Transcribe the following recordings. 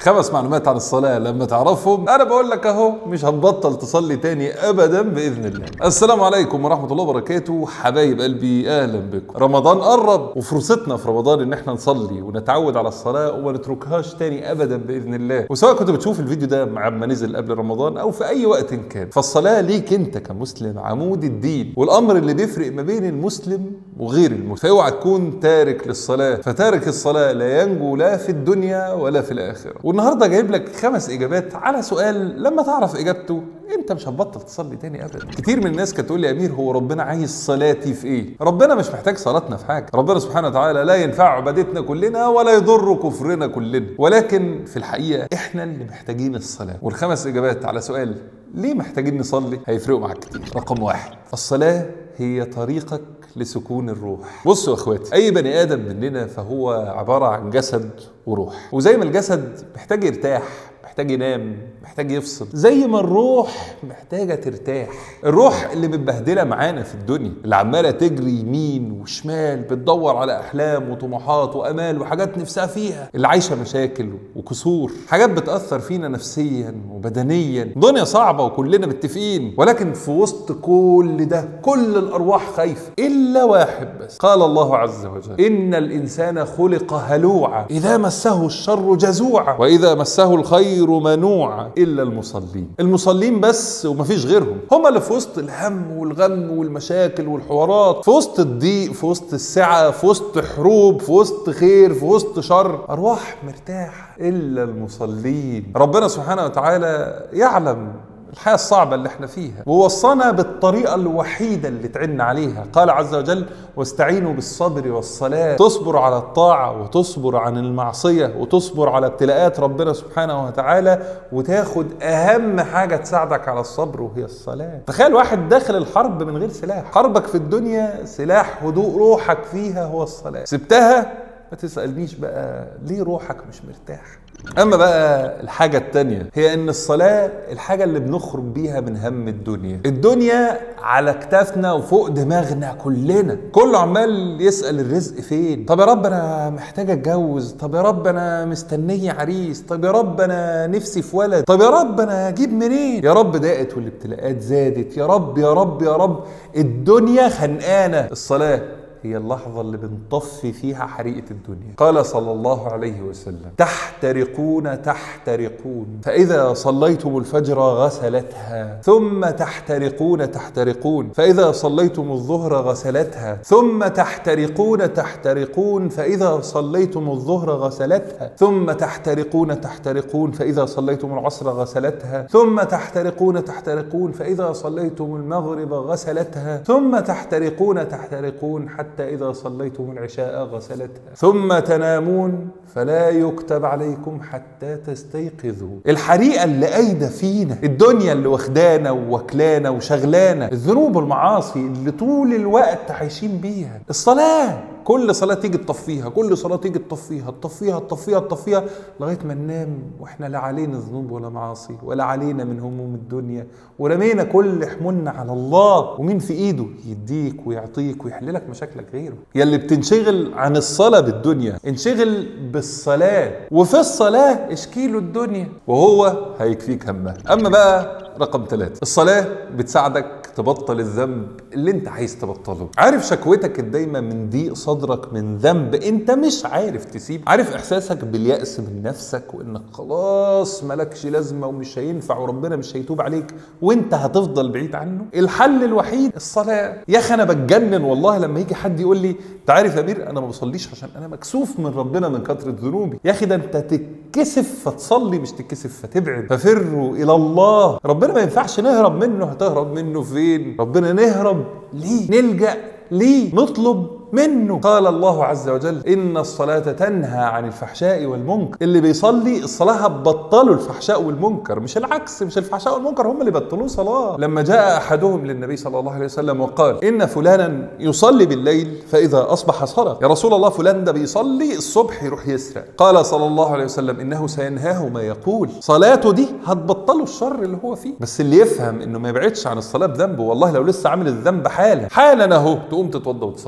خمس معلومات عن الصلاة لما تعرفهم أنا بقول لك أهو مش هتبطل تصلي تاني أبدا بإذن الله السلام عليكم ورحمة الله وبركاته حبايب قلبي أهلا بكم رمضان قرب وفرصتنا في رمضان إن احنا نصلي ونتعود على الصلاة وما نتركهاش تاني أبدا بإذن الله وسواء كنت بتشوف الفيديو ده مع ما نزل قبل رمضان أو في أي وقت كان فالصلاة ليك أنت كمسلم عمود الدين والأمر اللي بيفرق ما بين المسلم وغير المسلم فاوعى تكون تارك للصلاة فتارك الصلاة لا ينجو لا في الدنيا ولا في الآخرة والنهاردة جايب لك خمس إجابات على سؤال لما تعرف إجابته انت مش هتبطل تصلي تاني ابدا كتير من الناس كانت تقول لي يا امير هو ربنا عايز صلاتي في ايه ربنا مش محتاج صلاتنا في حاجه ربنا سبحانه وتعالى لا ينفع عبادتنا كلنا ولا يضر كفرنا كلنا ولكن في الحقيقه احنا اللي محتاجين الصلاه والخمس اجابات على سؤال ليه محتاجين نصلي هيفرقوا معاك كتير رقم واحد الصلاه هي طريقك لسكون الروح بصوا يا اخواتي اي بني ادم مننا فهو عباره عن جسد وروح وزي ما الجسد محتاج يرتاح محتاج ينام محتاج يفصل زي ما الروح محتاجه ترتاح الروح اللي متبهدله معانا في الدنيا اللي عماله تجري يمين وشمال بتدور على احلام وطموحات وامال وحاجات نفسها فيها اللي عايشه مشاكل وكسور حاجات بتاثر فينا نفسيا وبدنيا دنيا صعبه وكلنا متفقين ولكن في وسط كل ده كل الارواح خايفه الا واحد بس قال الله عز وجل ان الانسان خلق هلوعا اذا مسه الشر جزوعا واذا مسه الخير منوعا الا المصلين المصلين بس ومفيش غيرهم هم اللي في وسط الهم والغم والمشاكل والحوارات في وسط الضيق في وسط السعه في وسط حروب في وسط خير في وسط شر ارواح مرتاحه الا المصلين ربنا سبحانه وتعالى يعلم الحياة الصعبة اللي احنا فيها ووصانا بالطريقة الوحيدة اللي تعن عليها قال عز وجل واستعينوا بالصبر والصلاة تصبر على الطاعة وتصبر عن المعصية وتصبر على ابتلاءات ربنا سبحانه وتعالى وتاخد أهم حاجة تساعدك على الصبر وهي الصلاة تخيل واحد داخل الحرب من غير سلاح حربك في الدنيا سلاح هدوء روحك فيها هو الصلاة سبتها ما تسألنيش بقى ليه روحك مش مرتاح اما بقى الحاجة التانية هي ان الصلاة الحاجة اللي بنخرج بيها من هم الدنيا الدنيا على كتافنا وفوق دماغنا كلنا كله عمال يسأل الرزق فين طب يا رب انا محتاج اتجوز طب يا رب انا مستنية عريس طب يا رب انا نفسي في ولد طب يا رب انا اجيب منين يا رب ضاقت والابتلاءات زادت يا رب يا رب يا رب الدنيا خنقانة الصلاة هي اللحظة اللي بنطفي فيها حريقة الدنيا قال صلى الله عليه وسلم تحترقون تحترقون فإذا صليتم الفجر غسلتها ثم تحترقون تحترقون فإذا صليتم الظهر غسلتها ثم تحترقون تحترقون فإذا صليتم الظهر غسلتها ثم تحترقون تحترقون فإذا صليتم العصر غسلتها ثم تحترقون تحترقون فإذا صليتم المغرب غسلتها ثم تحترقون تحترقون حتى حتى إذا صليتم العشاء غسلتها ثم تنامون فلا يكتب عليكم حتى تستيقظوا الحريقة اللي قايدة فينا الدنيا اللي واخدانا ووكلانا وشغلانا الذنوب والمعاصي اللي طول الوقت عايشين بيها الصلاة كل صلاة تيجي تطفيها كل صلاة تيجي تطفيها تطفيها تطفيها تطفيها لغاية ما ننام واحنا لا علينا ذنوب ولا معاصي ولا علينا من هموم الدنيا ورمينا كل حمولنا على الله ومين في ايده يديك ويعطيك ويحللك مشاكلك غيره يلي بتنشغل عن الصلاة بالدنيا انشغل بالصلاة وفي الصلاة اشكيله الدنيا وهو هيكفيك همها اما بقى رقم ثلاثة الصلاة بتساعدك تبطل الذنب اللي انت عايز تبطله عارف شكوتك دايما من ضيق صدرك من ذنب انت مش عارف تسيب عارف احساسك باليأس من نفسك وانك خلاص ملكش لازمة ومش هينفع وربنا مش هيتوب عليك وانت هتفضل بعيد عنه الحل الوحيد الصلاة يا اخي انا بتجنن والله لما يجي حد يقول لي انت عارف يا امير انا ما بصليش عشان انا مكسوف من ربنا من كثرة ذنوبي يا اخي ده انت تتكسف فتصلي مش تتكسف فتبعد ففروا الى الله ربنا ما ينفعش نهرب منه هتهرب منه فين ربنا نهرب ليه نلجأ ليه نطلب منه قال الله عز وجل إن الصلاة تنهى عن الفحشاء والمنكر اللي بيصلي الصلاة هتبطلوا الفحشاء والمنكر مش العكس مش الفحشاء والمنكر هم اللي بطلوه صلاة لما جاء أحدهم للنبي صلى الله عليه وسلم وقال إن فلانا يصلي بالليل فإذا أصبح سرق يا رسول الله فلان ده بيصلي الصبح يروح يسرق قال صلى الله عليه وسلم إنه سينهاه ما يقول صلاته دي هتبطله الشر اللي هو فيه بس اللي يفهم إنه ما يبعدش عن الصلاة بذنبه والله لو لسه عامل الذنب حالا حالا أهو تقوم تتوضى وتصلي بس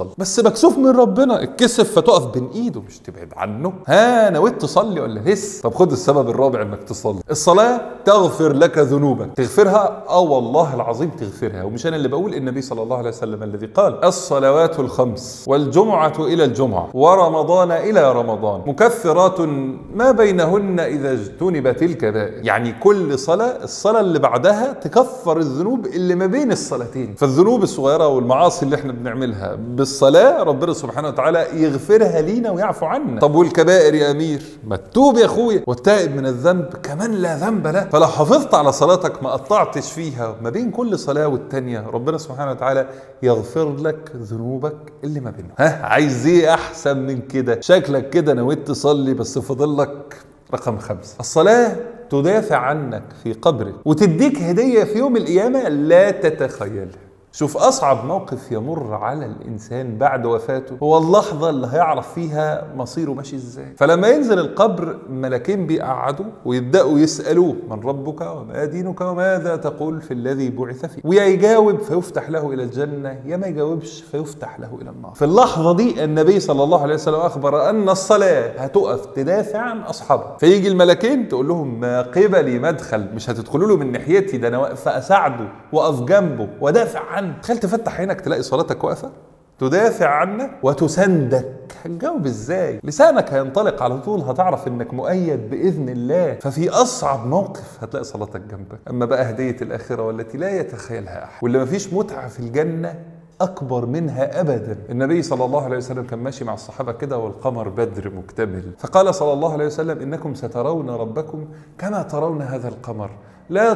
مكسوف من ربنا اتكسف فتقف بين ايده مش تبعد عنه ها نويت تصلي ولا لسه طب خد السبب الرابع انك تصلي الصلاه تغفر لك ذنوبك تغفرها اه والله العظيم تغفرها ومش انا اللي بقول النبي صلى الله عليه وسلم الذي قال الصلوات الخمس والجمعه الى الجمعه ورمضان الى رمضان مكفرات ما بينهن اذا اجتنبت الكبائر يعني كل صلاه الصلاه اللي بعدها تكفر الذنوب اللي ما بين الصلاتين فالذنوب الصغيره والمعاصي اللي احنا بنعملها بالصلاه ربنا سبحانه وتعالى يغفرها لينا ويعفو عنا طب والكبائر يا امير ما تتوب يا اخويا والتائب من الذنب كمان لا ذنب له فلو حافظت على صلاتك ما قطعتش فيها ما بين كل صلاه والتانيه ربنا سبحانه وتعالى يغفر لك ذنوبك اللي ما بينهم ها عايز ايه احسن من كده شكلك كده نويت تصلي بس فاضل لك رقم خمسة الصلاة تدافع عنك في قبرك وتديك هدية في يوم القيامة لا تتخيلها شوف أصعب موقف يمر على الإنسان بعد وفاته هو اللحظة اللي هيعرف فيها مصيره ماشي إزاي فلما ينزل القبر ملكين بيقعدوا ويبدأوا يسألوه من ربك وما دينك وماذا تقول في الذي بعث فيه ويا يجاوب فيفتح له إلى الجنة يا ما يجاوبش فيفتح له إلى النار في اللحظة دي النبي صلى الله عليه وسلم أخبر أن الصلاة هتقف تدافع عن أصحابها فيجي الملكين تقول لهم ما قبلي مدخل مش هتدخلوا له من ناحيتي ده أنا واقف أساعده وأقف جنبه وأدافع عنه تخيل تفتح عينك تلاقي صلاتك واقفة تدافع عنك وتسندك هتجاوب ازاي لسانك هينطلق على طول هتعرف انك مؤيد باذن الله ففي اصعب موقف هتلاقي صلاتك جنبك اما بقى هديه الاخره والتي لا يتخيلها احد واللي مفيش متعه في الجنه اكبر منها ابدا النبي صلى الله عليه وسلم كان ماشي مع الصحابه كده والقمر بدر مكتمل فقال صلى الله عليه وسلم انكم سترون ربكم كما ترون هذا القمر لا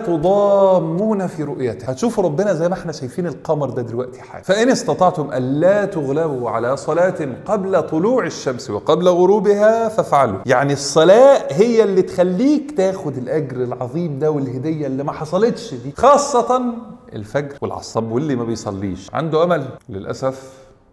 تضامون في رؤيته هتشوفوا ربنا زي ما احنا شايفين القمر ده دلوقتي حاجة فإن استطعتم ألا تغلبوا على صلاة قبل طلوع الشمس وقبل غروبها فافعلوا يعني الصلاة هي اللي تخليك تاخد الأجر العظيم ده والهدية اللي ما حصلتش دي خاصة الفجر والعصب واللي ما بيصليش عنده أمل للأسف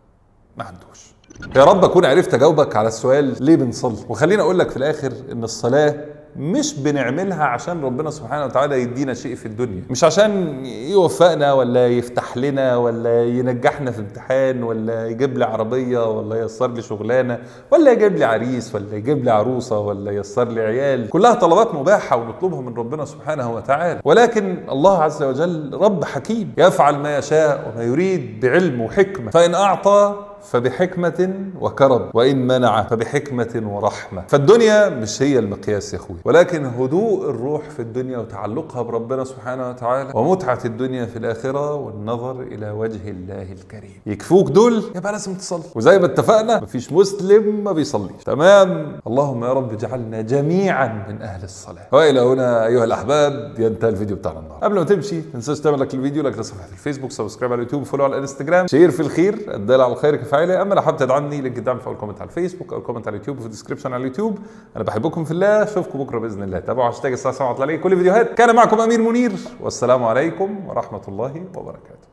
ما عندوش يا رب اكون عرفت اجاوبك على السؤال ليه بنصلي وخليني اقول لك في الاخر ان الصلاه مش بنعملها عشان ربنا سبحانه وتعالى يدينا شيء في الدنيا مش عشان يوفقنا ولا يفتح لنا ولا ينجحنا في امتحان ولا يجيب لي عربية ولا ييسر لي شغلانة ولا يجيب لي عريس ولا يجيب لي عروسة ولا ييسر لي عيال كلها طلبات مباحة ونطلبها من ربنا سبحانه وتعالى ولكن الله عز وجل رب حكيم يفعل ما يشاء وما يريد بعلم وحكمة فإن أعطى فبحكمة وكرم وإن منع فبحكمة ورحمة فالدنيا مش هي المقياس يا أخوي ولكن هدوء الروح في الدنيا وتعلقها بربنا سبحانه وتعالى ومتعة الدنيا في الآخرة والنظر إلى وجه الله الكريم يكفوك دول يبقى لازم تصلي وزي ما اتفقنا مفيش مسلم ما بيصليش تمام اللهم يا رب اجعلنا جميعا من أهل الصلاة وإلى هنا أيها الأحباب ينتهي الفيديو بتاعنا النهارده قبل ما تمشي ما تنساش تعمل لايك للفيديو لايك لصفحة الفيسبوك سبسكرايب على اليوتيوب فولو على الانستجرام شير في الخير الدال على الخير كفاية اما لو حابب تدعمني لينك الدعم في اول كومنت على الفيسبوك او كومنت على اليوتيوب وفي الديسكربشن على اليوتيوب انا بحبكم في الله اشوفكم بكره باذن الله تابعوا هاشتاج الساعه 7 عليه كل فيديوهات كان معكم امير منير والسلام عليكم ورحمه الله وبركاته